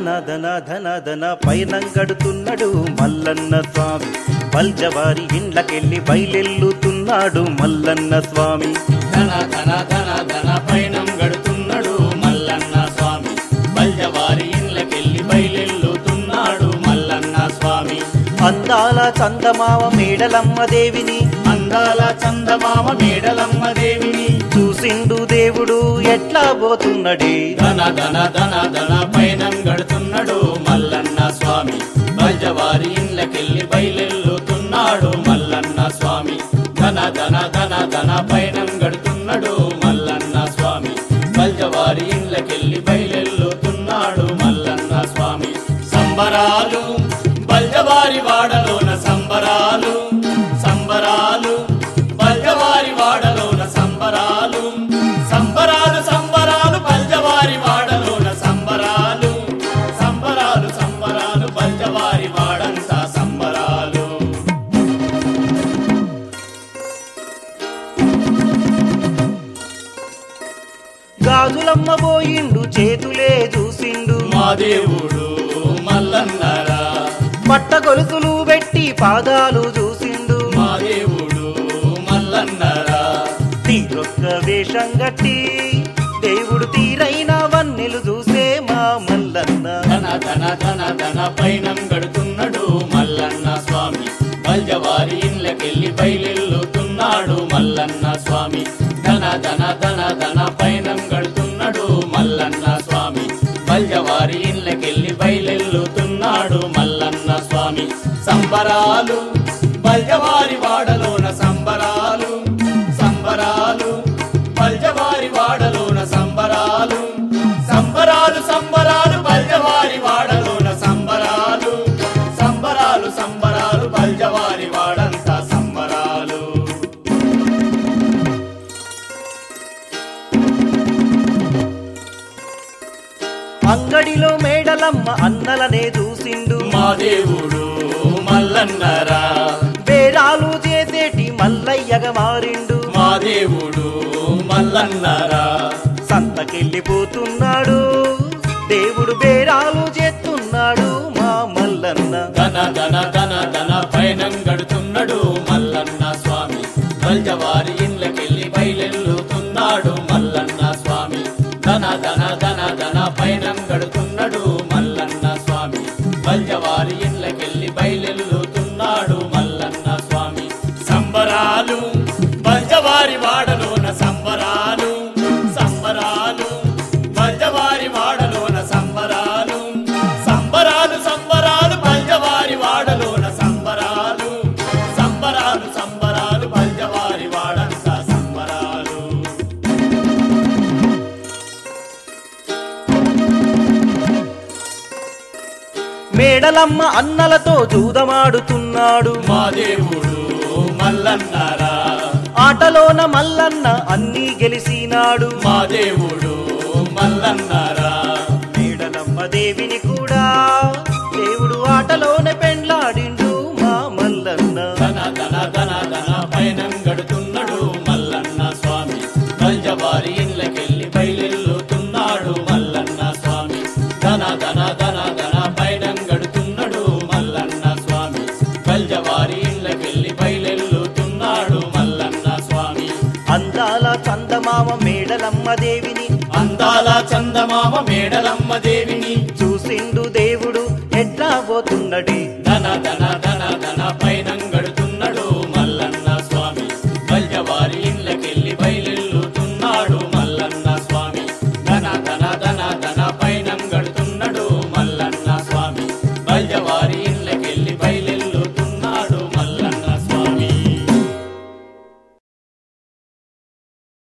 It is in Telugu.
ధన ధన ధన ధన పైనంగడుతున్నాడు మల్లన్న స్వామి బల్జవారి ఇండ్లకెళ్ళి బయలెల్లుతున్నాడు మల్లన్న స్వామి ధన ధన ధన ధన పైనం గడుతున్నాడు మల్లన్న స్వామి బల్జవారి ఇండ్లకెళ్ళి బయలెల్లుతున్నాడు మల్లన్న స్వామి అందాల చందమావ మేడలమ్మ దేవిని అందాల చందమామ మేడలమ్మ దేవిని చూసిండు దేవుడు ఎట్లా పోతున్నడే ధన ధన ధన ధన పైనం గడుతున్నాడు మల్లన్న స్వామి బల్జవారి ఇండ్లకెళ్ళి బయలెల్లుతున్నాడు మల్లన్న స్వామి ధన ధన ధన ధన పైనం గడుతున్నాడు మల్లన్న స్వామి బల్జవారి ఇండ్లకెళ్ళి బయలెల్లుతున్నాడు మల్లన్న స్వామి సంబరాలు బల్జవారి వాడలోన సంబరాలు సంబరాలు బల్జవారి వాడలోన సంబరాలు సంబరాలు సంబరాలు బల్జవారి వాడలోన సంబరాలు సంబరాలు సంబరాలు బల్జవారి వాడంతా సంబరాలు గాజులమ్మ పోయిండు చేతులే చూసిండు మా దేవుడు మల్లన్నరా పట్ట గొలుసులు పెట్టి పాదాలు చూసిండు మా దేవుడు మల్లన్నరా తీరొక్క వేషం గట్టి దేవుడు తీరైన వన్నెలు చూసే మా మల్లన్న ధన ధన ధన ధన పైనం గడుతున్నాడు మల్లన్న స్వామి బల్జవారి ఇండ్లకెళ్ళి బయలెల్లుతున్నాడు మల్లన్న స్వామి ధన ధన ధన ధన పైనం గడుతున్నాడు మల్లన్న స్వామి బల్జవారి ఇండ్లకెళ్ళి బయలెల్లుతున్నాడు మల్లన్న స్వామి సంబరాలు బల్జవారి వాడలోన సంబరాలు సంబరాలు బల్జవారి వాడలోన సంబరాలు సంబరాలు సంబరాలు బల్జవారి వాడలోన సంబరాలు సంబరాలు సంబరాలు బల్జవారి వాడంతా సంబరాలు అంగడిలో మేడలమ్మ అన్నలనే చూసిండు మా దేవుడు మల్లన్నరా బేరాలు చేసేటి మల్లయ్యగా మారిండు మా దేవుడు మల్లన్నరా సంతకెళ్ళిపోతున్నాడు దేవుడు బేరాలు చేస్తున్నాడు మా మల్లన్న ధన ధన ధన ధన పయనం గడుతున్నాడు మల్లన్న స్వామి బల్జవారి ఇండ్లకెళ్ళి బయలెల్లుతున్నాడు మల్లన్న స్వామి ధన ధన ధన ధన పయనం గడుతున్నాడు మల్లన్న స్వామి బల్జవారి ఇండ్లకెళ్ళి బయలెల్లుతున్నాడు మల్లన్న స్వామి సంబరాలు బల్జవారి వాడలోన సంబరాలు సంబరాలు బల్జవారి వాడలోన సంబరాలు సంబరాలు సంబరాలు బల్జవారి వాడలోన సంబరాలు సంబరాలు సంబరాలు బల్జవారి వాడంతా సంబరాలు మేడలమ్మ అన్నలతో జూదమాడుతున్నాడు మా దేవుడు మల్లన్నరా ఆటలోన మల్లన్న అన్నీ గెలిసినాడు మా దేవుడు మల్లన్నరా మేడలమ్మ దేవిని కూడా దేవుడు ఆటలోన పెండ్లాడిండు మా మల్లన్న ధన ధన ధన ధన పయనం గడుతున్నాడు మల్లన్న స్వామి బల్జవారి ఇండ్లకెళ్ళి బయలెల్లుతున్నాడు మల్లన్న స్వామి ధన ధన ధన ధన పయనం గడుతున్నాడు మల్లన్న స్వామి బల్జవారి ఇండ్లకెళ్ళి బయలెల్లుతున్నాడు మల్లన్న స్వామి అందాల చందమామ మేడలమ్మ దేవిని అందాల చందమామ మేడలమ్మ దేవిని చూసిండు దేవుడు ఎట్లా పోతున్నడి ధన ధన